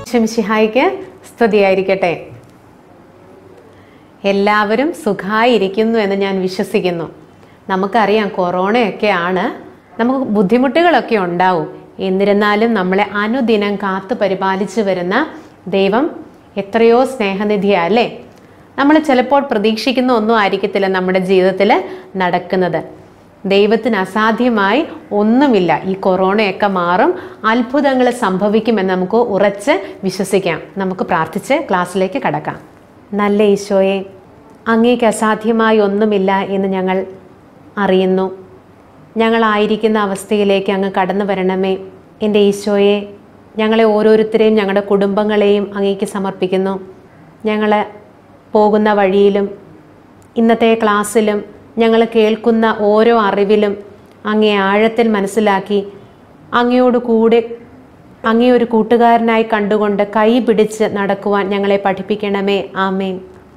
ശംഷിഹായിക്ക് സ്തുതിയായിരിക്കട്ടെ എല്ലാവരും സുഖമായിരിക്കുന്നു എന്ന് ഞാൻ വിശ്വസിക്കുന്നു നമുക്കറിയാം കൊറോണയൊക്കെയാണ് നമുക്ക് ബുദ്ധിമുട്ടുകളൊക്കെ ഉണ്ടാവും എന്നിരുന്നാലും നമ്മളെ അനുദിനം കാത്തു പരിപാലിച്ചു വരുന്ന ദൈവം എത്രയോ സ്നേഹനിധിയാ അല്ലേ നമ്മൾ ചിലപ്പോൾ പ്രതീക്ഷിക്കുന്ന ഒന്നും ആയിരിക്കത്തില്ല നമ്മുടെ ജീവിതത്തിൽ നടക്കുന്നത് ദൈവത്തിന് അസാധ്യമായി ഒന്നുമില്ല ഈ കൊറോണയൊക്കെ മാറും അത്ഭുതങ്ങൾ സംഭവിക്കുമെന്ന് നമുക്ക് ഉറച്ച് വിശ്വസിക്കാം നമുക്ക് പ്രാർത്ഥിച്ച് ക്ലാസ്സിലേക്ക് കടക്കാം നല്ല ഈശോയെ അങ്ങേക്ക് അസാധ്യമായി ഒന്നുമില്ല എന്ന് ഞങ്ങൾ അറിയുന്നു ഞങ്ങളായിരിക്കുന്ന അവസ്ഥയിലേക്ക് അങ്ങ് കടന്നു വരണമേ എൻ്റെ ഈശോയെ ഞങ്ങളെ ഓരോരുത്തരെയും ഞങ്ങളുടെ കുടുംബങ്ങളെയും അങ്ങേക്ക് സമർപ്പിക്കുന്നു ഞങ്ങൾ പോകുന്ന വഴിയിലും ഇന്നത്തെ ക്ലാസ്സിലും ഞങ്ങൾ കേൾക്കുന്ന ഓരോ അറിവിലും അങ്ങേ ആഴത്തിൽ മനസ്സിലാക്കി അങ്ങയോട് കൂടെ അങ്ങേ ഒരു കൂട്ടുകാരനായി കണ്ടുകൊണ്ട് കൈ പിടിച്ച് നടക്കുവാൻ ഞങ്ങളെ പഠിപ്പിക്കണമേ ആമേൻ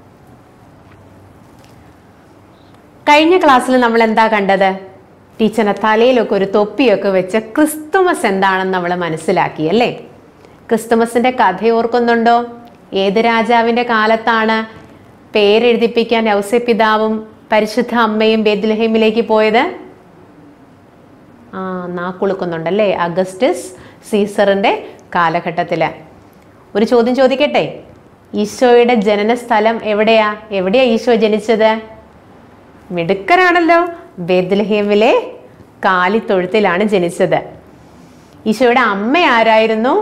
കഴിഞ്ഞ ക്ലാസ്സിൽ നമ്മൾ എന്താ കണ്ടത് ടീച്ചറിന്റെ തലയിലൊക്കെ ഒരു തൊപ്പിയൊക്കെ വെച്ച് ക്രിസ്തുമസ് എന്താണെന്ന് നമ്മൾ മനസ്സിലാക്കി അല്ലേ ക്രിസ്തുമസിന്റെ കഥ ഓർക്കുന്നുണ്ടോ ഏത് രാജാവിന്റെ കാലത്താണ് പേരെഴുതിപ്പിക്കാൻ ഔസ്യപിതാവും പരിശുദ്ധ അമ്മയും ബെദ്ലഹേമിലേക്ക് പോയത് ആ നാക്കുളുക്കുന്നുണ്ടല്ലേ അഗസ്റ്റസ് സീസറിന്റെ കാലഘട്ടത്തില് ഒരു ചോദ്യം ചോദിക്കട്ടെ ഈശോയുടെ ജനന സ്ഥലം എവിടെയാ എവിടെയാ ഈശോ ജനിച്ചത് മിടുക്കരാണല്ലോ ബെദ്ലഹേമിലെ കാലിത്തൊഴുത്തിലാണ് ജനിച്ചത് ഈശോയുടെ അമ്മ ആരായിരുന്നു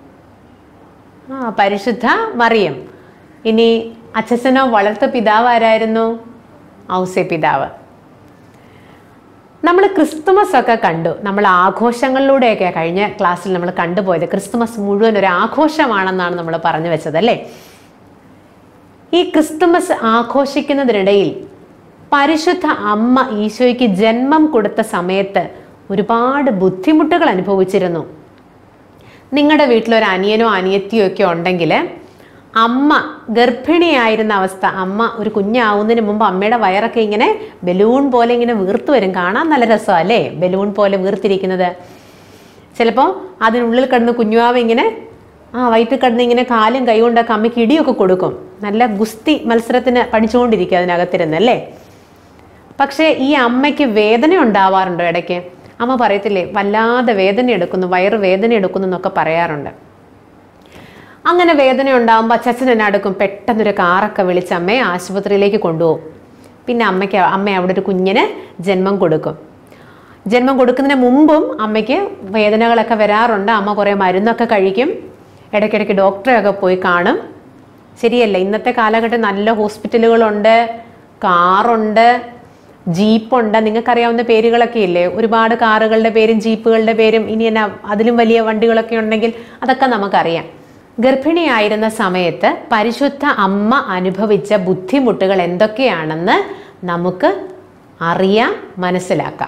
ആ പരിശുദ്ധ മറിയം ഇനി അച്ഛനോ വളർത്ത പിതാവ് ആരായിരുന്നു ഔസേ പിതാവ് നമ്മൾ ക്രിസ്തുമസ് ഒക്കെ കണ്ടു നമ്മൾ ആഘോഷങ്ങളിലൂടെയൊക്കെ കഴിഞ്ഞ ക്ലാസ്സിൽ നമ്മൾ കണ്ടുപോയത് ക്രിസ്തുമസ് മുഴുവൻ ഒരു ആഘോഷമാണെന്നാണ് നമ്മൾ പറഞ്ഞു വെച്ചത് അല്ലേ ഈ ക്രിസ്തുമസ് ആഘോഷിക്കുന്നതിനിടയിൽ പരിശുദ്ധ അമ്മ ഈശോയ്ക്ക് ജന്മം കൊടുത്ത സമയത്ത് ഒരുപാട് ബുദ്ധിമുട്ടുകൾ അനുഭവിച്ചിരുന്നു നിങ്ങളുടെ വീട്ടിലൊരു അനിയനോ അനിയത്തിയോ ഒക്കെ ഉണ്ടെങ്കിൽ അമ്മ ഗർഭിണിയായിരുന്ന അവസ്ഥ അമ്മ ഒരു കുഞ്ഞാവുന്നതിന് മുമ്പ് അമ്മയുടെ വയറൊക്കെ ഇങ്ങനെ ബലൂൺ പോലെ ഇങ്ങനെ വീർത്ത് വരും കാണാൻ നല്ല രസമാണ് അല്ലേ ബലൂൺ പോലെ വീർത്തിരിക്കുന്നത് ചിലപ്പോൾ അതിനുള്ളിൽ കിടന്ന് കുഞ്ഞുവാവ് ഇങ്ങനെ ആ വയറ്റിൽ കിടന്ന് ഇങ്ങനെ കാലും കൈ കൊണ്ടൊക്കെ അമ്മയ്ക്ക് ഇടിയൊക്കെ കൊടുക്കും നല്ല ഗുസ്തി മത്സരത്തിന് പഠിച്ചുകൊണ്ടിരിക്കുക അതിനകത്തിരുന്ന് അല്ലേ പക്ഷേ ഈ അമ്മയ്ക്ക് വേദന ഉണ്ടാവാറുണ്ടോ ഇടയ്ക്ക് അമ്മ പറയത്തില്ലേ വല്ലാതെ വേദന എടുക്കുന്നു വയറ് വേദന എടുക്കുന്നു എന്നൊക്കെ പറയാറുണ്ട് അങ്ങനെ വേദന ഉണ്ടാകുമ്പോൾ അച്ഛൻ എന്നെ അടുക്കും പെട്ടെന്നൊരു കാറൊക്കെ വിളിച്ച് അമ്മയെ ആശുപത്രിയിലേക്ക് കൊണ്ടുപോകും പിന്നെ അമ്മയ്ക്ക് അമ്മ അവിടെ ഒരു കുഞ്ഞിന് ജന്മം കൊടുക്കും ജന്മം കൊടുക്കുന്നതിന് മുമ്പും അമ്മയ്ക്ക് വേദനകളൊക്കെ വരാറുണ്ട് അമ്മ കുറേ മരുന്നൊക്കെ കഴിക്കും ഇടയ്ക്കിടയ്ക്ക് ഡോക്ടറെയൊക്കെ പോയി കാണും ശരിയല്ല ഇന്നത്തെ കാലഘട്ടം നല്ല ഹോസ്പിറ്റലുകളുണ്ട് കാറുണ്ട് ജീപ്പുണ്ട് നിങ്ങൾക്കറിയാവുന്ന പേരുകളൊക്കെ ഇല്ലേ ഒരുപാട് കാറുകളുടെ പേരും ജീപ്പുകളുടെ പേരും ഇനി എന്നാ അതിലും വലിയ വണ്ടികളൊക്കെ ഉണ്ടെങ്കിൽ അതൊക്കെ നമുക്കറിയാം ഗർഭിണിയായിരുന്ന സമയത്ത് പരിശുദ്ധ അമ്മ അനുഭവിച്ച ബുദ്ധിമുട്ടുകൾ എന്തൊക്കെയാണെന്ന് നമുക്ക് അറിയാം മനസ്സിലാക്കാം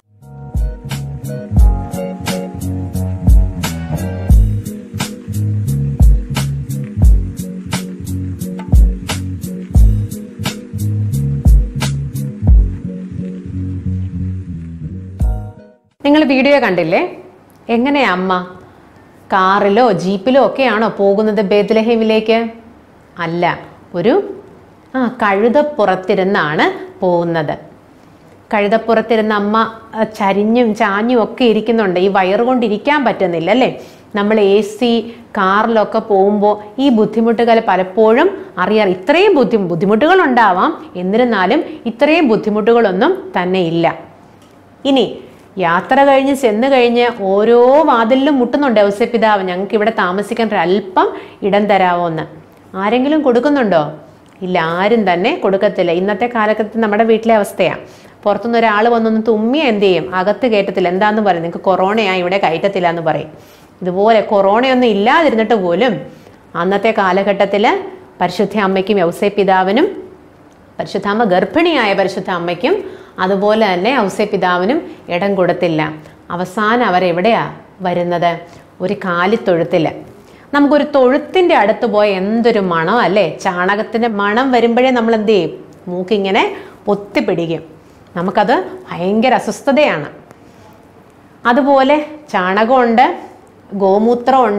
നിങ്ങൾ വീഡിയോ കണ്ടില്ലേ എങ്ങനെയാ അമ്മ കാറിലോ ജീപ്പിലോ ഒക്കെയാണോ പോകുന്നത് ബേദ്ലഹേമിലേക്ക് അല്ല ഒരു ആ കഴുതപ്പുറത്തിരുന്നാണ് പോകുന്നത് കഴുതപ്പുറത്തിരുന്ന അമ്മ ആ, ചരിഞ്ഞും ചാഞ്ഞും ഒക്കെ ഇരിക്കുന്നുണ്ട് ഈ വയറുകൊണ്ട് ഇരിക്കാൻ പറ്റുന്നില്ല അല്ലേ നമ്മൾ എ സി കാറിലൊക്കെ പോകുമ്പോൾ ഈ ബുദ്ധിമുട്ടുകൾ പലപ്പോഴും അറിയാം ഇത്രയും ബുദ്ധി ബുദ്ധിമുട്ടുകൾ ഉണ്ടാവാം എന്നിരുന്നാലും ഇത്രയും ബുദ്ധിമുട്ടുകളൊന്നും തന്നെ ഇല്ല ഇനി യാത്ര കഴിഞ്ഞ് ചെന്ന് കഴിഞ്ഞ് ഓരോ വാതിലിലും മുട്ടുന്നുണ്ട് ഔസ്യപിതാവ് ഞങ്ങൾക്ക് ഇവിടെ താമസിക്കാൻ ഒരു അല്പം ഇടം തരാമോ എന്ന് ആരെങ്കിലും കൊടുക്കുന്നുണ്ടോ ഇല്ല ആരും തന്നെ കൊടുക്കത്തില്ല ഇന്നത്തെ കാലഘട്ടത്തിൽ നമ്മുടെ വീട്ടിലെ അവസ്ഥയാണ് പുറത്തുനിന്ന് ഒരാൾ വന്നൊന്ന് തുമ്മിയ എന്ത് ചെയ്യും അകത്ത് കയറ്റത്തില്ല എന്താന്ന് പറയും നിങ്ങൾക്ക് കൊറോണയാ ഇവിടെ കയറ്റത്തില്ല എന്ന് പറയും ഇതുപോലെ കൊറോണയൊന്നും ഇല്ലാതിരുന്നിട്ട് പോലും അന്നത്തെ കാലഘട്ടത്തിൽ പരിശുദ്ധ അമ്മയ്ക്കും ഔസേ പിതാവിനും പരിശുദ്ധാമ്മ ഗർഭിണിയായ പരിശുദ്ധ അമ്മയ്ക്കും അതുപോലെ തന്നെ ഔസേ പിതാവിനും ഇടം കൊടുത്തില്ല അവസാനം അവരെവിടെയാ വരുന്നത് ഒരു കാലിത്തൊഴുത്തിൽ നമുക്കൊരു തൊഴുത്തിൻ്റെ അടുത്ത് പോയ എന്തൊരു മണം അല്ലേ ചാണകത്തിൻ്റെ മണം വരുമ്പോഴേ നമ്മൾ എന്ത് ചെയ്യും മൂക്കിങ്ങനെ പൊത്തിപ്പിടിക്കും നമുക്കത് ഭയങ്കര അസ്വസ്ഥതയാണ് അതുപോലെ ചാണകമുണ്ട് ഗോമൂത്രമുണ്ട്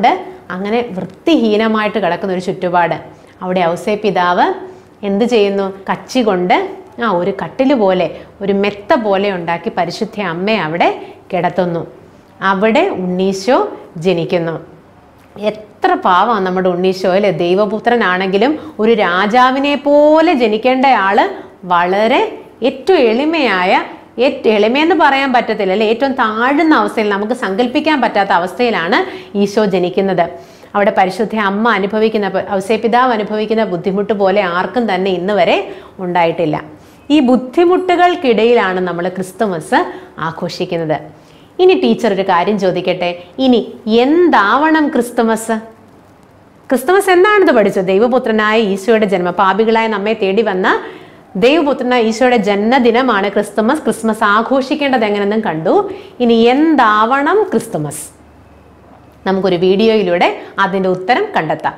അങ്ങനെ വൃത്തിഹീനമായിട്ട് കിടക്കുന്ന ഒരു ചുറ്റുപാട് അവിടെ ഔസേ പിതാവ് എന്ത് ചെയ്യുന്നു കച്ചി കൊണ്ട് ആ ഒരു കട്ടില് പോലെ ഒരു മെത്ത പോലെ ഉണ്ടാക്കി പരിശുദ്ധ അമ്മയെ അവിടെ കിടത്തുന്നു അവിടെ ഉണ്ണീശോ ജനിക്കുന്നു എത്ര പാവമാണ് നമ്മുടെ ഉണ്ണീശോ അല്ലെ ദൈവപുത്രനാണെങ്കിലും ഒരു രാജാവിനെ പോലെ ജനിക്കേണ്ട ആള് വളരെ ഏറ്റവും എളിമയായ ഏറ്റവും എളിമയെന്ന് പറയാൻ പറ്റത്തില്ല അല്ലെ ഏറ്റവും താഴ്ന്ന അവസ്ഥയിൽ നമുക്ക് സങ്കല്പിക്കാൻ പറ്റാത്ത അവസ്ഥയിലാണ് ഈശോ ജനിക്കുന്നത് അവിടെ പരിശുദ്ധ അമ്മ അനുഭവിക്കുന്ന ഔസേപിതാവ് അനുഭവിക്കുന്ന ബുദ്ധിമുട്ട് പോലെ ആർക്കും തന്നെ ഇന്ന് വരെ ഉണ്ടായിട്ടില്ല ഈ ബുദ്ധിമുട്ടുകൾക്കിടയിലാണ് നമ്മൾ ക്രിസ്തുമസ് ആഘോഷിക്കുന്നത് ഇനി ടീച്ചർ ഒരു കാര്യം ചോദിക്കട്ടെ ഇനി എന്താവണം ക്രിസ്തുമസ് ക്രിസ്തുമസ് എന്താണെന്ന് പഠിച്ചു ദൈവപുത്രനായ ഈശോയുടെ ജന്മം പാപികളായ നമ്മെ തേടി വന്ന ദൈവപുത്രനായ ഈശോയുടെ ജന്മദിനമാണ് ക്രിസ്തുമസ് ക്രിസ്മസ് ആഘോഷിക്കേണ്ടത് എങ്ങനെയെന്നും കണ്ടു ഇനി എന്താവണം ക്രിസ്തുമസ് നമുക്കൊരു വീഡിയോയിലൂടെ അതിന്റെ ഉത്തരം കണ്ടെത്താം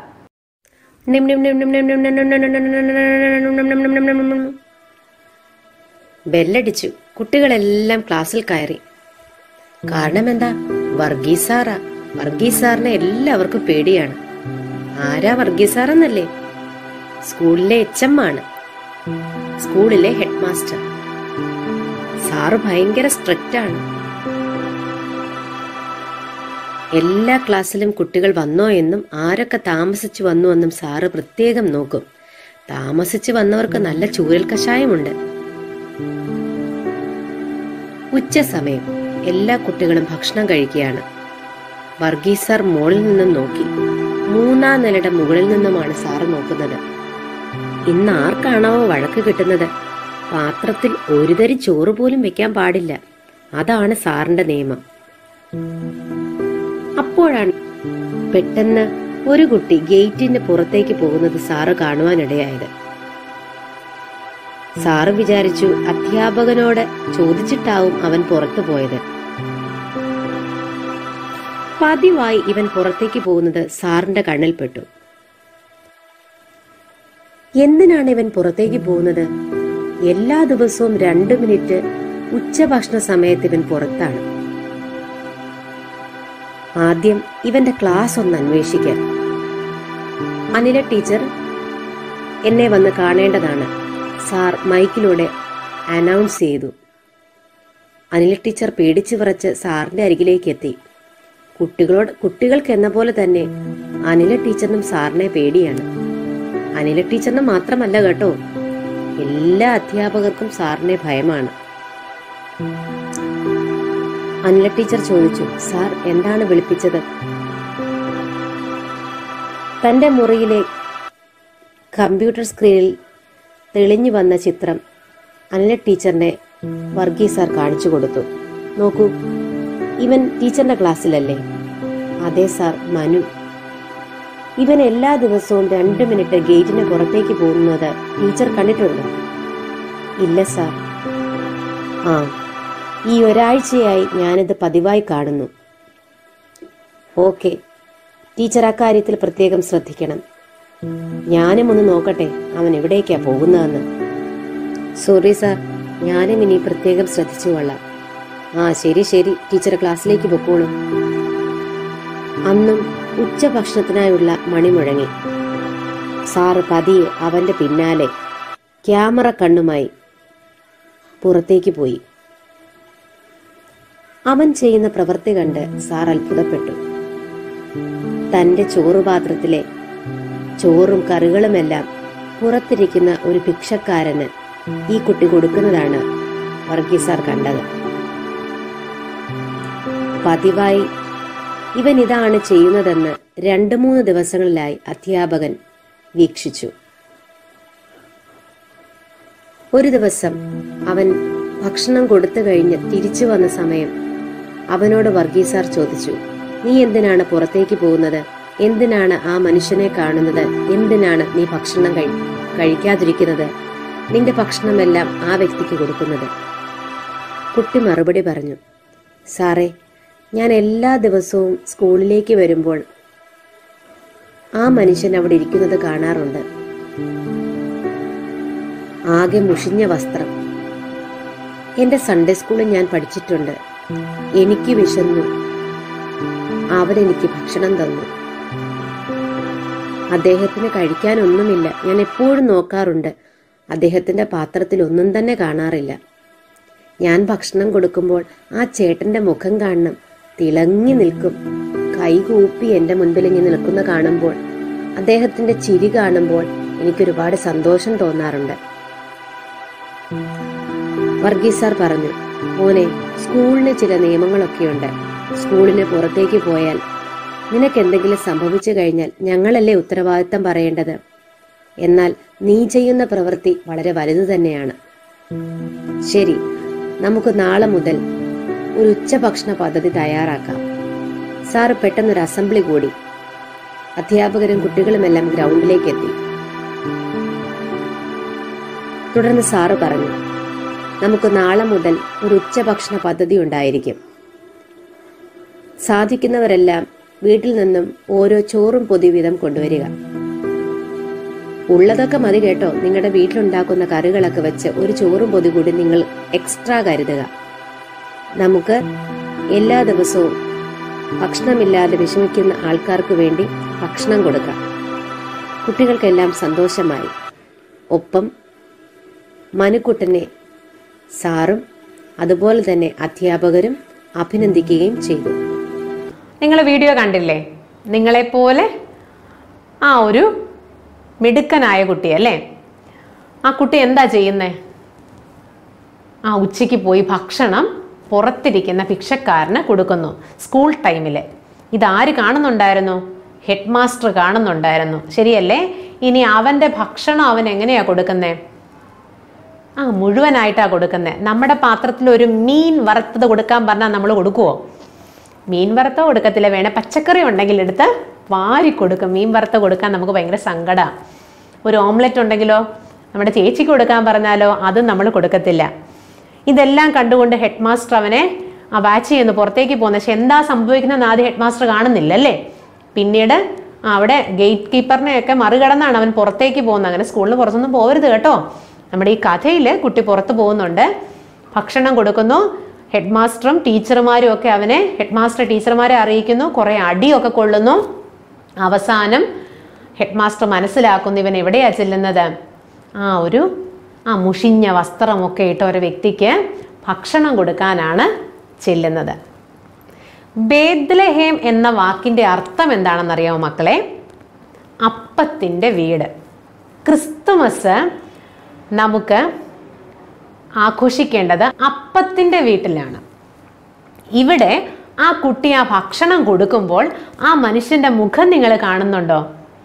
ബെല്ലടിച്ചു കുട്ടികളെല്ലാം ക്ലാസ്സിൽ കയറി കാരണം എന്താ വർഗീസ് സാറാ വർഗീസ് സാറിനെ എല്ലാവർക്കും പേടിയാണ് ആരാ വർഗീസ് സാറെന്നല്ലേ സ്കൂളിലെ എച്ച് എം ആണ് സ്കൂളിലെ ഹെഡ് മാസ്റ്റർ സാറ് ഭയങ്കര സ്ട്രിക്റ്റ് ആണ് എല്ലാ ക്ലാസ്സിലും കുട്ടികൾ വന്നോ എന്നും ആരൊക്കെ താമസിച്ചു വന്നു എന്നും സാറ് പ്രത്യേകം നോക്കും താമസിച്ചു വന്നവർക്ക് നല്ല ചൂരൽ കഷായമുണ്ട് ഉച്ച സമയം എല്ലാ കുട്ടികളും ഭക്ഷണം കഴിക്കുകയാണ് വർഗീസ് സാർ മുകളിൽ നിന്നും നോക്കി മൂന്നാം നിലയുടെ മുകളിൽ നിന്നുമാണ് സാറ് നോക്കുന്നത് ഇന്ന് ആർക്കാണോ വഴക്ക് കിട്ടുന്നത് പാത്രത്തിൽ ഒരു തരി ചോറ് പോലും വെക്കാൻ പാടില്ല അതാണ് സാറിന്റെ നിയമം അപ്പോഴാണ് പെട്ടെന്ന് ഒരു കുട്ടി ഗേറ്റിന്റെ പുറത്തേക്ക് പോകുന്നത് സാറ് കാണുവാനിടയായത് സാറ് വിചാരിച്ചു അധ്യാപകനോട് ചോദിച്ചിട്ടാവും അവൻ പുറത്തു പോയത് പതിവായി ഇവൻ പുറത്തേക്ക് പോകുന്നത് സാറിന്റെ കണ്ണിൽപ്പെട്ടു എന്തിനാണ് ഇവൻ പുറത്തേക്ക് പോകുന്നത് എല്ലാ ദിവസവും രണ്ടു മിനിറ്റ് ഉച്ചഭക്ഷണ സമയത്ത് ഇവൻ പുറത്താണ് ആദ്യം ഇവന്റെ ക്ലാസ് ഒന്ന് അന്വേഷിക്കാം അനില ടീച്ചർ എന്നെ വന്ന് കാണേണ്ടതാണ് സാർ മൈക്കിലൂടെ അനൗൺസ് ചെയ്തു അനില ടീച്ചർ പേടിച്ചു വിറച്ച് സാറിന്റെ അരികിലേക്ക് എത്തി കുട്ടികളോട് കുട്ടികൾക്ക് എന്ന പോലെ തന്നെ അനില ടീച്ചറിനും സാറിനെ പേടിയാണ് അനില ടീച്ചറിന് മാത്രമല്ല കേട്ടോ എല്ലാ അധ്യാപകർക്കും സാറിനെ ഭയമാണ് അനില ടീച്ചർ ചോദിച്ചു സാർ എന്താണ് വിളിപ്പിച്ചത് തന്റെ മുറിയിലെ കമ്പ്യൂട്ടർ സ്ക്രീനിൽ തെളിഞ്ഞു വന്ന ചിത്രം അനില ടീച്ചറിനെ വർഗീസ് സാർ കാണിച്ചു കൊടുത്തു നോക്കൂ ഇവൻ ടീച്ചറിന്റെ ക്ലാസ്സിലല്ലേ അതെ സാർ മനു ഇവൻ എല്ലാ ദിവസവും രണ്ട് മിനിറ്റ് ഗേറ്റിന് പുറത്തേക്ക് പോകുന്നത് ടീച്ചർ കണ്ടിട്ടുണ്ടോ ഇല്ല സാർ ആ ഈ ഒരാഴ്ചയായി ഞാനിത് പതിവായി കാണുന്നു ഓക്കെ ടീച്ചർ അക്കാര്യത്തിൽ പ്രത്യേകം ശ്രദ്ധിക്കണം ഞാനും ഒന്ന് നോക്കട്ടെ അവൻ എവിടേക്കാ പോകുന്നതെന്ന് സോറി സാർ ഞാനും ഇനി പ്രത്യേകം ശ്രദ്ധിച്ചു കൊള്ളാം ആ ശരി ശരി ടീച്ചർ ക്ലാസ്സിലേക്ക് പൊക്കോളൂ അന്നും ഉച്ചഭക്ഷണത്തിനായുള്ള മണി മുഴങ്ങി സാറ് പതിയെ അവന്റെ പിന്നാലെ ക്യാമറ കണ്ണുമായി പുറത്തേക്ക് പോയി അവൻ ചെയ്യുന്ന പ്രവൃത്തി കണ്ട് സാർ അത്ഭുതപ്പെട്ടു തന്റെ ചോറുപാത്രത്തിലെ ചോറും കറികളുമെല്ലാം പുറത്തിരിക്കുന്ന ഒരു ഭിക്ഷക്കാരന് ഈ കുട്ടി കൊടുക്കുന്നതാണ് വർഗീസ് സാർ കണ്ടത് പതിവായി ഇവൻ ഇതാണ് ചെയ്യുന്നതെന്ന് രണ്ടു മൂന്ന് ദിവസങ്ങളിലായി അധ്യാപകൻ വീക്ഷിച്ചു ഒരു ദിവസം അവൻ ഭക്ഷണം കൊടുത്തു കഴിഞ്ഞ് തിരിച്ചു വന്ന സമയം അവനോട് വർഗീസ് സാർ ചോദിച്ചു നീ എന്തിനാണ് പുറത്തേക്ക് പോകുന്നത് എന്തിനാണ് ആ മനുഷ്യനെ കാണുന്നത് എന്തിനാണ് നീ ഭക്ഷണം കഴി കഴിക്കാതിരിക്കുന്നത് നിന്റെ ഭക്ഷണമെല്ലാം ആ വ്യക്തിക്ക് കൊടുക്കുന്നത് കുട്ടി മറുപടി പറഞ്ഞു സാറേ ഞാൻ എല്ലാ ദിവസവും സ്കൂളിലേക്ക് വരുമ്പോൾ ആ മനുഷ്യൻ അവിടെ ഇരിക്കുന്നത് കാണാറുണ്ട് ആകെ മുഷിഞ്ഞ വസ്ത്രം എന്റെ സൺഡേ സ്കൂളിൽ ഞാൻ പഠിച്ചിട്ടുണ്ട് എനിക്ക് വിശന്നു അവൻ എനിക്ക് ഭക്ഷണം തന്നു അദ്ദേഹത്തിന് കഴിക്കാനൊന്നുമില്ല ഞാൻ എപ്പോഴും നോക്കാറുണ്ട് അദ്ദേഹത്തിന്റെ പാത്രത്തിൽ ഒന്നും തന്നെ കാണാറില്ല ഞാൻ ഭക്ഷണം കൊടുക്കുമ്പോൾ ആ ചേട്ടന്റെ മുഖം കാണണം തിളങ്ങി നിൽക്കും കൈകൂപ്പി എന്റെ മുൻപിൽ ഇങ്ങനെ നിൽക്കുന്ന കാണുമ്പോൾ അദ്ദേഹത്തിന്റെ ചിരി കാണുമ്പോൾ എനിക്ക് ഒരുപാട് സന്തോഷം തോന്നാറുണ്ട് വർഗീസ് സാർ പറഞ്ഞു മോനെ സ്കൂളിന് ചില നിയമങ്ങളൊക്കെയുണ്ട് സ്കൂളിന് പുറത്തേക്ക് പോയാൽ നിനക്ക് എന്തെങ്കിലും സംഭവിച്ചു കഴിഞ്ഞാൽ ഞങ്ങളല്ലേ ഉത്തരവാദിത്തം പറയേണ്ടത് എന്നാൽ നീ ചെയ്യുന്ന പ്രവൃത്തി വളരെ വലുത് തന്നെയാണ് ശരി നമുക്ക് നാളെ മുതൽ ഒരു ഉച്ചഭക്ഷണ പദ്ധതി തയ്യാറാക്കാം സാറ് പെട്ടെന്നൊരു അസംബ്ലി കൂടി അധ്യാപകരും കുട്ടികളുമെല്ലാം ഗ്രൗണ്ടിലേക്ക് എത്തി തുടർന്ന് സാറ് പറഞ്ഞു നമുക്ക് നാളെ മുതൽ ഒരു ഉച്ചഭക്ഷണ പദ്ധതി ഉണ്ടായിരിക്കും സാധിക്കുന്നവരെല്ലാം വീട്ടിൽ നിന്നും ഓരോ ചോറും പൊതി വീതം കൊണ്ടുവരിക ഉള്ളതൊക്കെ മതി കേട്ടോ നിങ്ങളുടെ വീട്ടിലുണ്ടാക്കുന്ന കറികളൊക്കെ വെച്ച് ഒരു ചോറും പൊതി കൂടി നിങ്ങൾ എക്സ്ട്രാ കരുതുക നമുക്ക് എല്ലാ ദിവസവും ഭക്ഷണമില്ലാതെ വിഷമിക്കുന്ന ആൾക്കാർക്ക് വേണ്ടി ഭക്ഷണം കൊടുക്കാം കുട്ടികൾക്കെല്ലാം സന്തോഷമായി ഒപ്പം മനുക്കുട്ടനെ സാറും അതുപോലെ തന്നെ അധ്യാപകരും അഭിനന്ദിക്കുകയും ചെയ്തു നിങ്ങൾ വീഡിയോ കണ്ടില്ലേ നിങ്ങളെപ്പോലെ ആ ഒരു മിടുക്കനായ കുട്ടിയല്ലേ ആ കുട്ടി എന്താ ചെയ്യുന്നേ ആ ഉച്ചയ്ക്ക് പോയി ഭക്ഷണം പുറത്തിരിക്കുന്ന ഭിക്ഷക്കാരന് കൊടുക്കുന്നു സ്കൂൾ ടൈമിൽ ഇതാര് കാണുന്നുണ്ടായിരുന്നു ഹെഡ് മാസ്റ്റർ കാണുന്നുണ്ടായിരുന്നു ശരിയല്ലേ ഇനി അവൻ്റെ ഭക്ഷണം അവൻ എങ്ങനെയാ കൊടുക്കുന്നേ ആ മുഴുവനായിട്ടാണ് കൊടുക്കുന്നത് നമ്മുടെ പാത്രത്തിൽ ഒരു മീൻ വറുത്തത് കൊടുക്കാൻ പറഞ്ഞാൽ നമ്മൾ കൊടുക്കുവോ മീൻ വറുത്ത കൊടുക്കത്തില്ല വേണേ പച്ചക്കറി ഉണ്ടെങ്കിൽ എടുത്ത് വാരി കൊടുക്കും മീൻ വറുത്ത കൊടുക്കാൻ നമുക്ക് ഭയങ്കര സങ്കടമാണ് ഒരു ഓംലെറ്റ് ഉണ്ടെങ്കിലോ നമ്മുടെ ചേച്ചിക്ക് കൊടുക്കാൻ പറഞ്ഞാലോ അതും നമ്മൾ കൊടുക്കത്തില്ല ഇതെല്ലാം കണ്ടുകൊണ്ട് ഹെഡ് മാസ്റ്റർ അവനെ ആ വാച്ച് ചെയ്യുന്നു പുറത്തേക്ക് പോകുന്നത് പക്ഷെ എന്താ സംഭവിക്കുന്നതെന്ന് ആദ്യം ഹെഡ് മാസ്റ്റർ കാണുന്നില്ല അല്ലേ പിന്നീട് ആ, അവിടെ ഗേറ്റ് കീപ്പറിനെയൊക്കെ മറികടന്നാണ് അവൻ പുറത്തേക്ക് പോകുന്നത് അങ്ങനെ സ്കൂളിന് പുറത്തൊന്നും പോകരുത് കേട്ടോ നമ്മുടെ ഈ കഥയിൽ കുട്ടി പുറത്ത് പോകുന്നുണ്ട് ഭക്ഷണം കൊടുക്കുന്നു ഹെഡ് മാസ്റ്ററും ടീച്ചർമാരും ഒക്കെ അവനെ ഹെഡ് മാസ്റ്റർ ടീച്ചർമാരെ അറിയിക്കുന്നു കുറേ അടിയൊക്കെ കൊള്ളുന്നു അവസാനം ഹെഡ് മാസ്റ്റർ മനസ്സിലാക്കുന്നു ഇവൻ എവിടെയാ ചെല്ലുന്നത് ആ ഒരു ആ മുഷിഞ്ഞ വസ്ത്രമൊക്കെ ഇട്ട ഒരു വ്യക്തിക്ക് ഭക്ഷണം കൊടുക്കാനാണ് ചെല്ലുന്നത് ബേദ്ലഹേം എന്ന വാക്കിൻ്റെ അർത്ഥം എന്താണെന്നറിയാമോ മക്കളെ അപ്പത്തിൻ്റെ വീട് ക്രിസ്തുമസ് നമുക്ക് ആഘോഷിക്കേണ്ടത് അപ്പത്തിൻ്റെ വീട്ടിലാണ് ഇവിടെ ആ കുട്ടി ആ ഭക്ഷണം കൊടുക്കുമ്പോൾ ആ മനുഷ്യന്റെ മുഖം നിങ്ങൾ കാണുന്നുണ്ടോ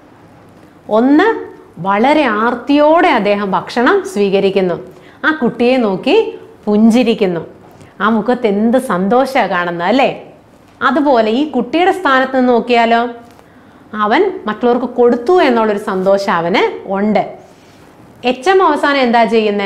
ഒന്ന് വളരെ ആർത്തിയോടെ അദ്ദേഹം ഭക്ഷണം സ്വീകരിക്കുന്നു ആ കുട്ടിയെ നോക്കി പുഞ്ചിരിക്കുന്നു ആ മുഖത്ത് എന്ത് സന്തോഷമാണ് കാണുന്നത് അല്ലേ അതുപോലെ ഈ കുട്ടിയുടെ സ്ഥാനത്ത് നിന്ന് നോക്കിയാലോ അവൻ മറ്റുള്ളവർക്ക് കൊടുത്തു എന്നുള്ളൊരു സന്തോഷം അവന് ഉണ്ട് എച്ച് എം അവസാനം എന്താ ചെയ്യുന്നേ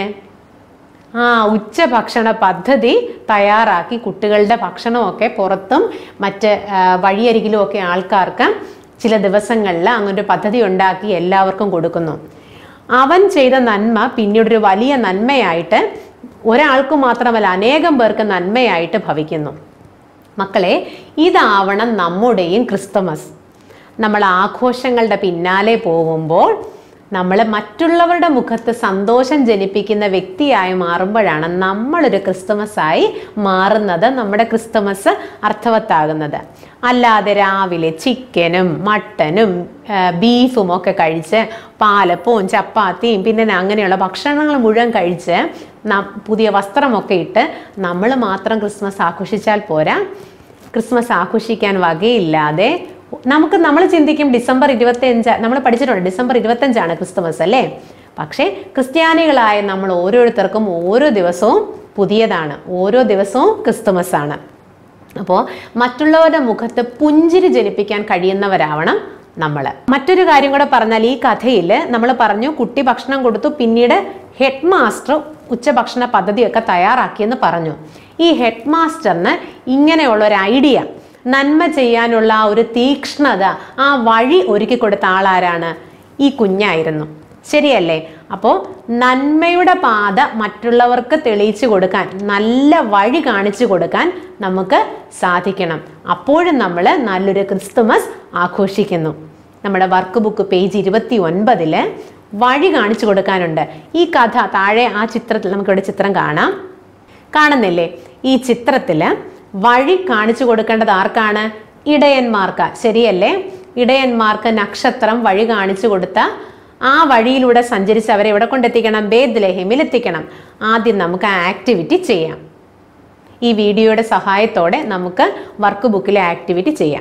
ആ ഉച്ചഭക്ഷണ പദ്ധതി തയ്യാറാക്കി കുട്ടികളുടെ ഭക്ഷണമൊക്കെ പുറത്തും മറ്റ് ആ, വഴിയരികിലും ഒക്കെ ആൾക്കാർക്ക് ചില ദിവസങ്ങളിൽ അങ്ങനെ ഒരു പദ്ധതി ഉണ്ടാക്കി എല്ലാവർക്കും കൊടുക്കുന്നു അവൻ ചെയ്ത നന്മ പിന്നീടൊരു വലിയ നന്മയായിട്ട് ഒരാൾക്ക് മാത്രമല്ല അനേകം പേർക്ക് നന്മയായിട്ട് ഭവിക്കുന്നു മക്കളെ ഇതാവണം നമ്മുടെയും ക്രിസ്തുമസ് നമ്മൾ ആഘോഷങ്ങളുടെ പിന്നാലെ പോകുമ്പോൾ നമ്മൾ മറ്റുള്ളവരുടെ മുഖത്ത് സന്തോഷം ജനിപ്പിക്കുന്ന വ്യക്തിയായി മാറുമ്പോഴാണ് നമ്മളൊരു ക്രിസ്തുമസ് ആയി മാറുന്നത് നമ്മുടെ ക്രിസ്തുമസ് അർത്ഥവത്താകുന്നത് അല്ലാതെ രാവിലെ ചിക്കനും മട്ടനും ആ, ബീഫും ഒക്കെ കഴിച്ച് പാലപ്പവും ചപ്പാത്തിയും പിന്നെ അങ്ങനെയുള്ള ഭക്ഷണങ്ങൾ മുഴുവൻ കഴിച്ച് ന- പുതിയ വസ്ത്രമൊക്കെ ഇട്ട് നമ്മൾ മാത്രം ക്രിസ്മസ് ആഘോഷിച്ചാൽ പോരാ ക്രിസ്മസ് ആഘോഷിക്കാൻ വകയില്ലാതെ നമുക്ക് നമ്മൾ ചിന്തിക്കും ഡിസംബർ ഇരുപത്തി അഞ്ച് നമ്മൾ പഠിച്ചിട്ടുണ്ട് ഡിസംബർ ഇരുപത്തഞ്ചാണ് ക്രിസ്തുമസ് അല്ലേ പക്ഷേ ക്രിസ്ത്യാനികളായ നമ്മൾ ഓരോരുത്തർക്കും ഓരോ ദിവസവും പുതിയതാണ് ഓരോ ദിവസവും ക്രിസ്തുമസ് ആണ് അപ്പോൾ മറ്റുള്ളവരുടെ മുഖത്ത് പുഞ്ചിരി ജനിപ്പിക്കാൻ കഴിയുന്നവരാവണം നമ്മൾ മറ്റൊരു കാര്യം കൂടെ പറഞ്ഞാൽ ഈ കഥയിൽ നമ്മൾ പറഞ്ഞു കുട്ടി ഭക്ഷണം കൊടുത്തു പിന്നീട് ഹെഡ് മാസ്റ്റർ ഉച്ചഭക്ഷണ പദ്ധതിയൊക്കെ തയ്യാറാക്കിയെന്ന് പറഞ്ഞു ഈ ഹെഡ് മാസ്റ്ററിന് ഇങ്ങനെയുള്ള ഒരു ഐഡിയ നന്മ ചെയ്യാനുള്ള ആ ഒരു തീക്ഷ്ണത ആ വഴി ഒരുക്കി കൊടുത്ത ആളാരാണ് ഈ കുഞ്ഞായിരുന്നു ശരിയല്ലേ അപ്പോൾ നന്മയുടെ പാത മറ്റുള്ളവർക്ക് തെളിയിച്ചു കൊടുക്കാൻ നല്ല വഴി കാണിച്ചു കൊടുക്കാൻ നമുക്ക് സാധിക്കണം അപ്പോഴും നമ്മൾ നല്ലൊരു ക്രിസ്തുമസ് ആഘോഷിക്കുന്നു നമ്മുടെ വർക്ക് ബുക്ക് പേജ് ഇരുപത്തി ഒൻപതില് വഴി കാണിച്ചു കൊടുക്കാനുണ്ട് ഈ കഥ താഴെ ആ ചിത്രത്തിൽ നമുക്കിവിടെ ചിത്രം കാണാം കാണുന്നില്ലേ ഈ ചിത്രത്തില് വഴി കാണിച്ചു കൊടുക്കേണ്ടത് ആർക്കാണ് ഇടയന്മാർക്ക് ശരിയല്ലേ ഇടയന്മാർക്ക് നക്ഷത്രം വഴി കാണിച്ചു കൊടുത്ത ആ വഴിയിലൂടെ സഞ്ചരിച്ച് അവരെ എവിടെ കൊണ്ടെത്തിക്കണം ബേദ്ലഹേമിൽ എത്തിക്കണം ആദ്യം നമുക്ക് ആ ആക്ടിവിറ്റി ചെയ്യാം ഈ വീഡിയോയുടെ സഹായത്തോടെ നമുക്ക് വർക്ക് ബുക്കിലെ ആക്ടിവിറ്റി ചെയ്യാം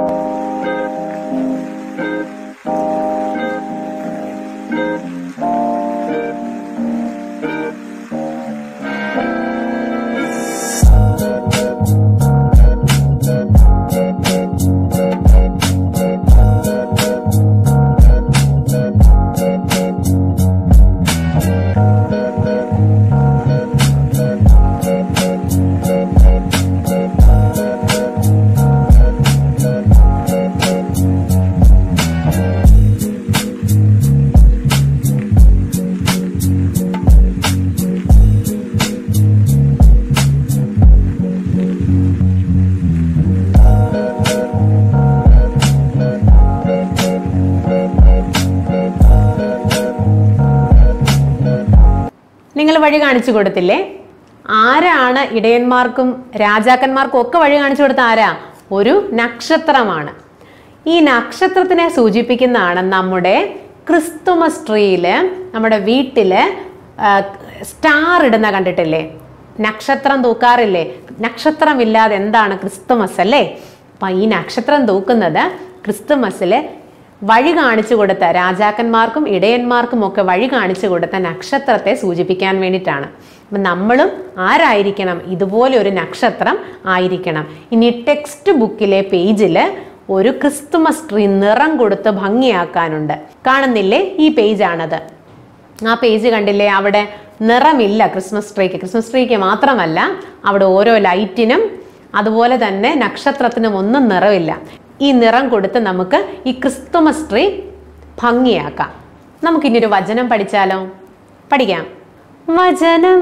നിങ്ങൾ വഴി കാണിച്ചു കൊടുത്തില്ലേ ആരാണ് ഇടയന്മാർക്കും രാജാക്കന്മാർക്കും ഒക്കെ വഴി കാണിച്ചു കൊടുത്ത ആരാ ഒരു നക്ഷത്രമാണ് ഈ നക്ഷത്രത്തിനെ സൂചിപ്പിക്കുന്നതാണ് നമ്മുടെ ക്രിസ്തുമസ് ട്രീയില് നമ്മുടെ വീട്ടില് ആ, സ്റ്റാർ ഇടുന്ന കണ്ടിട്ടില്ലേ നക്ഷത്രം തൂക്കാറില്ലേ നക്ഷത്രമില്ലാതെ എന്താണ് ക്രിസ്തുമസ് അല്ലേ അപ്പൊ ഈ നക്ഷത്രം തൂക്കുന്നത് ക്രിസ്തുമസില് വഴി കാണിച്ചു കൊടുത്ത രാജാക്കന്മാർക്കും ഇടയന്മാർക്കും ഒക്കെ വഴി കാണിച്ചു കൊടുത്ത നക്ഷത്രത്തെ സൂചിപ്പിക്കാൻ വേണ്ടിയിട്ടാണ് അപ്പം നമ്മളും ആരായിരിക്കണം ഇതുപോലെ ഒരു നക്ഷത്രം ആയിരിക്കണം ഇനി ടെക്സ്റ്റ് ബുക്കിലെ പേജിൽ ഒരു ക്രിസ്തുമസ് ട്രീ നിറം കൊടുത്ത് ഭംഗിയാക്കാനുണ്ട് കാണുന്നില്ലേ ഈ പേജാണത് ആ പേജ് കണ്ടില്ലേ അവിടെ നിറമില്ല ക്രിസ്മസ് ട്രീക്ക് ക്രിസ്മസ് ട്രീക്ക് മാത്രമല്ല അവിടെ ഓരോ ലൈറ്റിനും അതുപോലെ തന്നെ നക്ഷത്രത്തിനും ഒന്നും നിറമില്ല ഈ നിറം കൊടുത്ത് നമുക്ക് ഈ ക്രിസ്തുമസ് ട്രീ ഭംഗിയാക്കാം നമുക്കിനി ഒരു വചനം പഠിച്ചാലോ പഠിക്കാം വചനം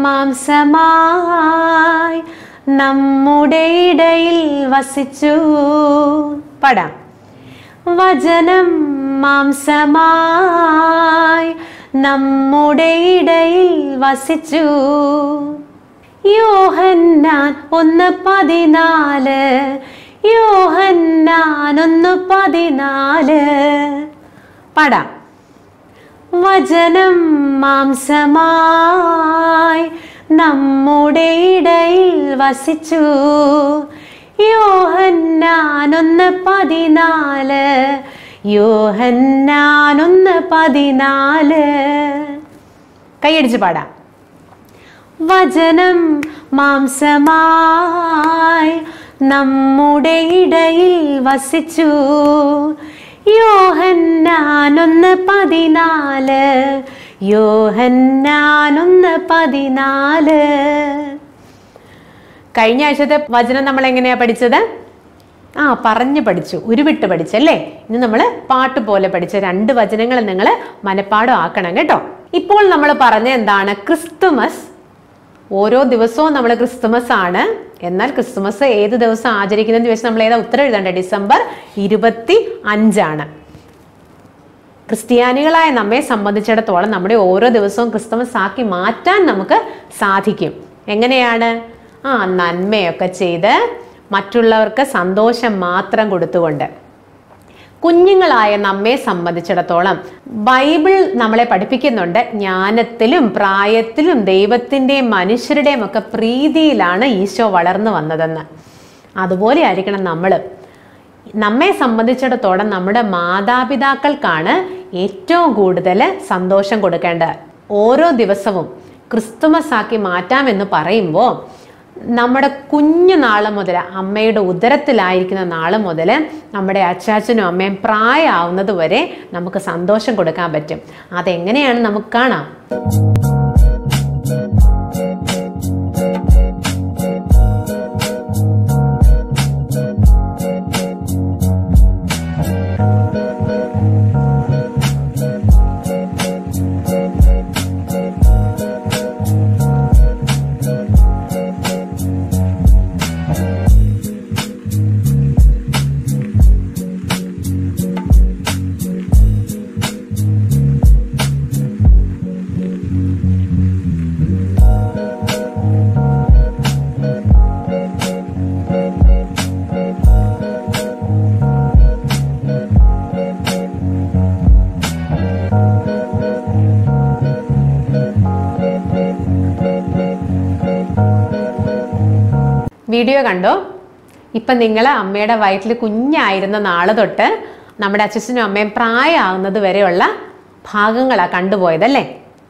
മാംസമായി നമ്മുടെ ഇടയിൽ വസിച്ചു പാടാം വചനം മാംസമായി നമ്മുടെ ഇടയിൽ വസിച്ചു യോഹന്നാൻ ഒന്ന് പതിനാല് യോഹന്നാൻ ഒന്ന് പതിനാല് പാടാം വചനം മാംസമായി നമ്മുടെ ഇടയിൽ വസിച്ചു യോഹന്നാനൊന്ന് പതിനാല് യോഹന്നാനൊന്ന് പതിനാല് കൈയടിച്ച് പാടാം വചനം മാംസമായി നമ്മുടെ ഇടയിൽ വസിച്ചു യോഹന്നാനൊന്ന് പതിനാല് യോഹന്നാനൊന്ന് പതിനാല് കഴിഞ്ഞ ആഴ്ചത്തെ വചനം നമ്മൾ എങ്ങനെയാ പഠിച്ചത് ആ പറഞ്ഞു പഠിച്ചു ഉരുവിട്ട് പഠിച്ചല്ലേ ഇനി നമ്മൾ പാട്ട് പോലെ പഠിച്ച രണ്ട് വചനങ്ങൾ നിങ്ങൾ മനപ്പാടം ആക്കണം കേട്ടോ ഇപ്പോൾ നമ്മൾ പറഞ്ഞ എന്താണ് ക്രിസ്തുമസ് ഓരോ ദിവസവും നമ്മൾ ക്രിസ്തുമസ് ആണ് എന്നാൽ ക്രിസ്തുമസ് ഏത് ദിവസം ആചരിക്കുന്നതെന്ന് ചോദിച്ചാൽ നമ്മൾ ഏതാ ഉത്തരം എഴുതണ്ടേ ഡിസംബർ ഇരുപത്തി അഞ്ചാണ് ക്രിസ്ത്യാനികളായ നമ്മെ സംബന്ധിച്ചിടത്തോളം നമ്മുടെ ഓരോ ദിവസവും ക്രിസ്തുമസ് ആക്കി മാറ്റാൻ നമുക്ക് സാധിക്കും എങ്ങനെയാണ് ആ നന്മയൊക്കെ ചെയ്ത് മറ്റുള്ളവർക്ക് സന്തോഷം മാത്രം കൊടുത്തുകൊണ്ട് കുഞ്ഞുങ്ങളായ നമ്മെ സംബന്ധിച്ചിടത്തോളം ബൈബിൾ നമ്മളെ പഠിപ്പിക്കുന്നുണ്ട് ജ്ഞാനത്തിലും പ്രായത്തിലും ദൈവത്തിൻ്റെയും മനുഷ്യരുടെയും ഒക്കെ പ്രീതിയിലാണ് ഈശോ വളർന്നു വന്നതെന്ന് അതുപോലെ ആയിരിക്കണം നമ്മൾ നമ്മെ സംബന്ധിച്ചിടത്തോളം നമ്മുടെ മാതാപിതാക്കൾക്കാണ് ഏറ്റവും കൂടുതൽ സന്തോഷം കൊടുക്കേണ്ടത് ഓരോ ദിവസവും ക്രിസ്തുമസ് ആക്കി മാറ്റാമെന്ന് പറയുമ്പോൾ നമ്മുടെ കുഞ്ഞു നാള് മുതൽ അമ്മയുടെ ഉദരത്തിലായിരിക്കുന്ന നാള് മുതൽ നമ്മുടെ അച്ചാച്ചനും അമ്മയും പ്രായമാവുന്നത് വരെ നമുക്ക് സന്തോഷം കൊടുക്കാൻ പറ്റും അതെങ്ങനെയാണ് നമുക്ക് കാണാം വീഡിയോ കണ്ടോ ഇപ്പം നിങ്ങൾ അമ്മയുടെ വയറ്റിൽ കുഞ്ഞായിരുന്ന നാള് തൊട്ട് നമ്മുടെ അച്ഛനും അമ്മയും പ്രായമാകുന്നത് വരെയുള്ള ഭാഗങ്ങളാണ് കണ്ടുപോയതല്ലേ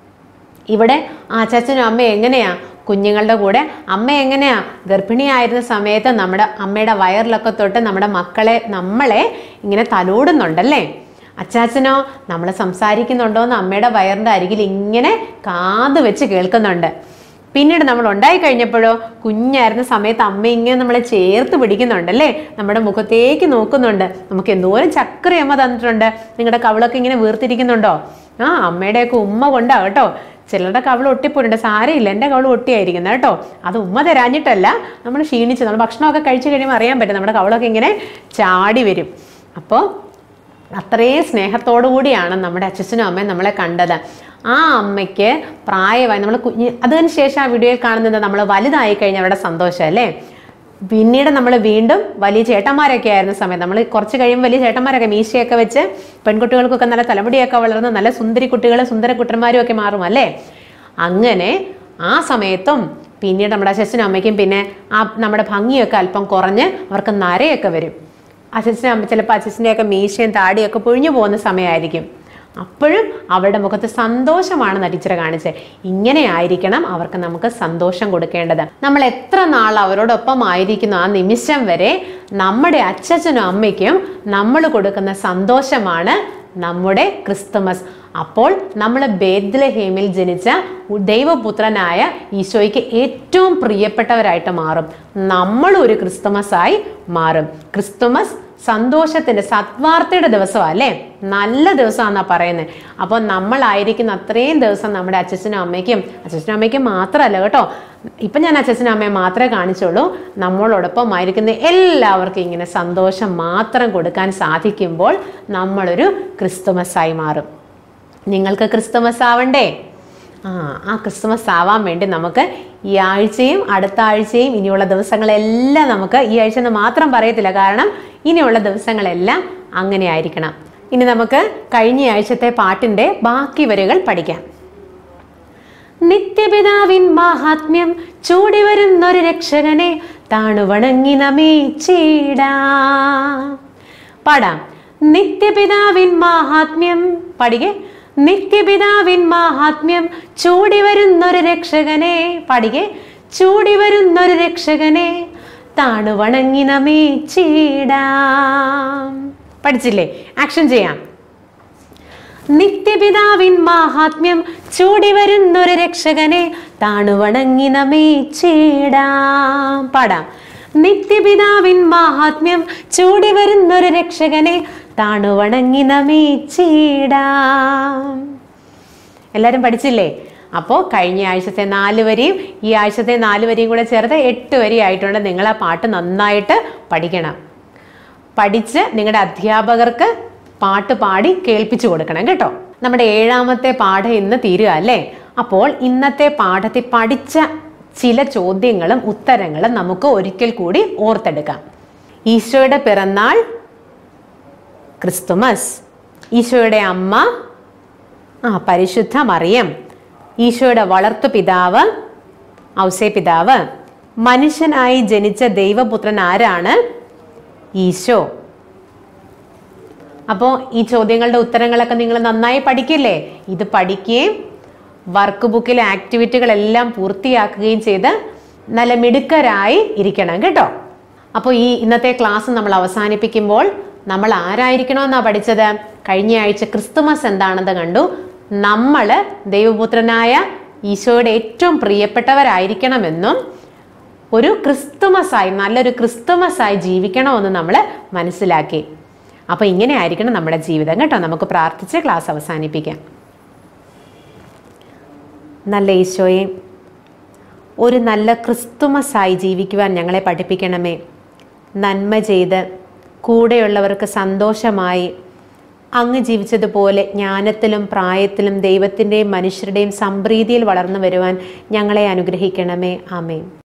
ഇവിടെ ആ അച്ചാച്ചനും അമ്മ എങ്ങനെയാ കുഞ്ഞുങ്ങളുടെ കൂടെ അമ്മ എങ്ങനെയാ ഗർഭിണിയായിരുന്ന സമയത്ത് നമ്മുടെ അമ്മയുടെ വയറിലൊക്കെ തൊട്ട് നമ്മുടെ മക്കളെ നമ്മളെ ഇങ്ങനെ തലോടുന്നുണ്ടല്ലേ അച്ചാച്ചനോ നമ്മൾ സംസാരിക്കുന്നുണ്ടോ എന്ന് അമ്മയുടെ വയറിൻ്റെ അരികിൽ ഇങ്ങനെ കാത് വെച്ച് കേൾക്കുന്നുണ്ട് പിന്നീട് നമ്മൾ ഉണ്ടായി കഴിഞ്ഞപ്പോഴോ കുഞ്ഞായിരുന്ന സമയത്ത് അമ്മ ഇങ്ങനെ നമ്മളെ ചേർത്ത് പിടിക്കുന്നുണ്ടല്ലേ നമ്മുടെ മുഖത്തേക്ക് നോക്കുന്നുണ്ട് നമുക്ക് എന്തോരം ചക്കര അമ്മ തന്നിട്ടുണ്ട് നിങ്ങളുടെ കവിളൊക്കെ ഇങ്ങനെ വീർത്തിരിക്കുന്നുണ്ടോ ആ അമ്മയുടെയൊക്കെ ഉമ്മ കൊണ്ടാ കേട്ടോ ചിലരുടെ കവിൾ ഒട്ടിപ്പോയിട്ടുണ്ട് സാരമില്ല എൻ്റെ കവിൾ ഒട്ടിയായിരിക്കുന്നത് കേട്ടോ അത് ഉമ്മ തരാഞ്ഞിട്ടല്ല നമ്മൾ ക്ഷീണിച്ച് നമ്മൾ ഭക്ഷണമൊക്കെ കഴിച്ചു കഴിയുമ്പോൾ അറിയാൻ പറ്റും നമ്മുടെ കവിളൊക്കെ ഇങ്ങനെ ചാടി വരും അപ്പോൾ അത്രയും സ്നേഹത്തോടു കൂടിയാണ് നമ്മുടെ അച്ഛനും അമ്മയും നമ്മളെ കണ്ടത് ആ അമ്മയ്ക്ക് പ്രായമായി നമ്മൾ കുഞ്ഞ് അതിന് ശേഷം ആ വീഡിയോയിൽ കാണുന്നത് നമ്മൾ വലുതായി കഴിഞ്ഞ അവരുടെ സന്തോഷം അല്ലേ പിന്നീട് നമ്മൾ വീണ്ടും വലിയ ചേട്ടന്മാരൊക്കെ ആയിരുന്ന സമയത്ത് നമ്മൾ കുറച്ച് കഴിയുമ്പോൾ വലിയ ചേട്ടന്മാരൊക്കെ മീശയൊക്കെ വെച്ച് പെൺകുട്ടികൾക്കൊക്കെ നല്ല തലമുടിയൊക്കെ വളർന്ന് നല്ല സുന്ദരി കുട്ടികൾ സുന്ദര കുട്ടന്മാരും ഒക്കെ മാറും അല്ലേ അങ്ങനെ ആ സമയത്തും പിന്നീട് നമ്മുടെ അച്ഛനും അമ്മയ്ക്കും പിന്നെ ആ നമ്മുടെ ഭംഗിയൊക്കെ അല്പം കുറഞ്ഞ് അവർക്ക് നരയൊക്കെ വരും അച്ഛനും അമ്മ ചിലപ്പോൾ അച്ഛൻ്റെയൊക്കെ മീശയും താടിയൊക്കെ പൊഴിഞ്ഞു പോകുന്ന സമയമായിരിക്കും അപ്പോഴും അവരുടെ മുഖത്ത് സന്തോഷമാണ് ടീച്ചറെ കാണിച്ചത് ഇങ്ങനെ ആയിരിക്കണം അവർക്ക് നമുക്ക് സന്തോഷം കൊടുക്കേണ്ടത് നമ്മൾ എത്ര നാൾ അവരോടൊപ്പം ആയിരിക്കുന്നു ആ നിമിഷം വരെ നമ്മുടെ അച്ഛനും അമ്മയ്ക്കും നമ്മൾ കൊടുക്കുന്ന സന്തോഷമാണ് നമ്മുടെ ക്രിസ്തുമസ് അപ്പോൾ നമ്മൾ ബേദ്ലഹേമിൽ ജനിച്ച ദൈവപുത്രനായ ഈശോയ്ക്ക് ഏറ്റവും പ്രിയപ്പെട്ടവരായിട്ട് മാറും നമ്മൾ ഒരു ക്രിസ്തുമസ് ആയി മാറും ക്രിസ്തുമസ് സന്തോഷത്തിന്റെ സത്വാർത്തയുടെ ദിവസമാണ് അല്ലേ നല്ല ദിവസമാണെന്നാ പറയുന്നത് അപ്പോൾ നമ്മളായിരിക്കുന്ന അത്രയും ദിവസം നമ്മുടെ അച്ഛനും അമ്മയ്ക്കും അച്ഛനും അമ്മയ്ക്കും മാത്രമല്ല കേട്ടോ ഇപ്പം ഞാൻ അച്ഛനും അമ്മയെ മാത്രമേ കാണിച്ചുള്ളൂ നമ്മളോടൊപ്പം ആയിരിക്കുന്ന എല്ലാവർക്കും ഇങ്ങനെ സന്തോഷം മാത്രം കൊടുക്കാൻ സാധിക്കുമ്പോൾ നമ്മളൊരു ക്രിസ്തുമസ് ആയി മാറും നിങ്ങൾക്ക് ക്രിസ്തുമസ് ആവണ്ടേ ആ ആ ക്രിസ്തുമസ് ആവാൻ വേണ്ടി നമുക്ക് ഈ ആഴ്ചയും അടുത്ത ആഴ്ചയും ഇനിയുള്ള ദിവസങ്ങളെല്ലാം നമുക്ക് ഈ ആഴ്ച എന്ന് മാത്രം പറയത്തില്ല കാരണം ഇനിയുള്ള ദിവസങ്ങളെല്ലാം അങ്ങനെ ആയിരിക്കണം ഇനി നമുക്ക് കഴിഞ്ഞ ആഴ്ചത്തെ പാട്ടിൻ്റെ ബാക്കി വരികൾ പഠിക്കാം നിത്യപിതാവിൻ മാഹാത്മ്യം ചൂടി വരുന്നൊരു രക്ഷകനെ താണുവണങ്ങി നമേച്ചിടാം പാടാം നിത്യപിതാവിൻ മാഹാത്മ്യം പാടികെ നിത്യപിതാവിൻ മാഹാത്മ്യം ചൂടി വരുന്നൊരു രക്ഷകനെ പാടികെ ചൂടി വരുന്നൊരു രക്ഷകനെ താണുവണങ്ങി നമേച്ചിടാം പഠിച്ചില്ലേ ആക്ഷൻ ചെയ്യാം നിത്യപിതാവിൻ മാഹാത്മ്യം ചൂടി വരുന്നൊരു രക്ഷകനെ താണുവണങ്ങി നമേച്ചിടാം പാടാം നിത്യപിതാവിൻ മാഹാത്മ്യം ചൂടി വരുന്നൊരു രക്ഷകനെ താണുവണങ്ങി നമേച്ചിടാം എല്ലാവരും പഠിച്ചില്ലേ അപ്പോൾ കഴിഞ്ഞ ആഴ്ചത്തെ നാല് വരിയും ഈ ആഴ്ചത്തെ നാല് വരിയും കൂടെ ചേർത്ത് എട്ട് വരി ആയിട്ടുണ്ട് നിങ്ങൾ ആ പാട്ട് നന്നായിട്ട് പഠിക്കണം പഠിച്ച് നിങ്ങളുടെ അധ്യാപകർക്ക് പാട്ട് പാടി കേൾപ്പിച്ചു കൊടുക്കണം കേട്ടോ നമ്മുടെ ഏഴാമത്തെ പാഠം ഇന്ന് തീരുക അല്ലേ അപ്പോൾ ഇന്നത്തെ പാഠത്തിൽ പഠിച്ച ചില ചോദ്യങ്ങളും ഉത്തരങ്ങളും നമുക്ക് ഒരിക്കൽ കൂടി ഓർത്തെടുക്കാം ഈശോയുടെ പിറന്നാൾ ക്രിസ്തുമസ് ഈശോയുടെ അമ്മ ആ പരിശുദ്ധ മറിയം ഈശോയുടെ വളർത്തു പിതാവ് ഔസേ പിതാവ് മനുഷ്യനായി ജനിച്ച ദൈവപുത്രൻ ആരാണ് ഈശോ അപ്പോൾ ഈ ചോദ്യങ്ങളുടെ ഉത്തരങ്ങളൊക്കെ നിങ്ങൾ നന്നായി പഠിക്കില്ലേ ഇത് പഠിക്കുകയും വർക്ക് ബുക്കിലെ ആക്ടിവിറ്റികളെല്ലാം പൂർത്തിയാക്കുകയും ചെയ്ത് നല്ല മിടുക്കരായി ഇരിക്കണം കേട്ടോ അപ്പോൾ ഈ ഇന്നത്തെ ക്ലാസ് നമ്മൾ അവസാനിപ്പിക്കുമ്പോൾ നമ്മൾ ആരായിരിക്കണമെന്നാണ് പഠിച്ചത് കഴിഞ്ഞ ആഴ്ച ക്രിസ്തുമസ് എന്താണെന്ന് കണ്ടു നമ്മൾ ദൈവപുത്രനായ ഈശോയുടെ ഏറ്റവും പ്രിയപ്പെട്ടവരായിരിക്കണമെന്നും ഒരു ക്രിസ്തുമസായി നല്ലൊരു ക്രിസ്തുമസായി ജീവിക്കണമെന്ന് നമ്മൾ മനസ്സിലാക്കി അപ്പോൾ ഇങ്ങനെ ആയിരിക്കണം നമ്മുടെ ജീവിതം കേട്ടോ നമുക്ക് പ്രാർത്ഥിച്ച് ക്ലാസ് അവസാനിപ്പിക്കാം നല്ല ഈശോയെ ഒരു നല്ല ക്രിസ്തുമസായി ജീവിക്കുവാൻ ഞങ്ങളെ പഠിപ്പിക്കണമേ നന്മ ചെയ്ത് കൂടെയുള്ളവർക്ക് സന്തോഷമായി അങ്ങ് ജീവിച്ചതുപോലെ ജ്ഞാനത്തിലും പ്രായത്തിലും ദൈവത്തിൻ്റെയും മനുഷ്യരുടെയും സംപ്രീതിയിൽ വളർന്നു വരുവാൻ ഞങ്ങളെ അനുഗ്രഹിക്കണമേ ആമേൻ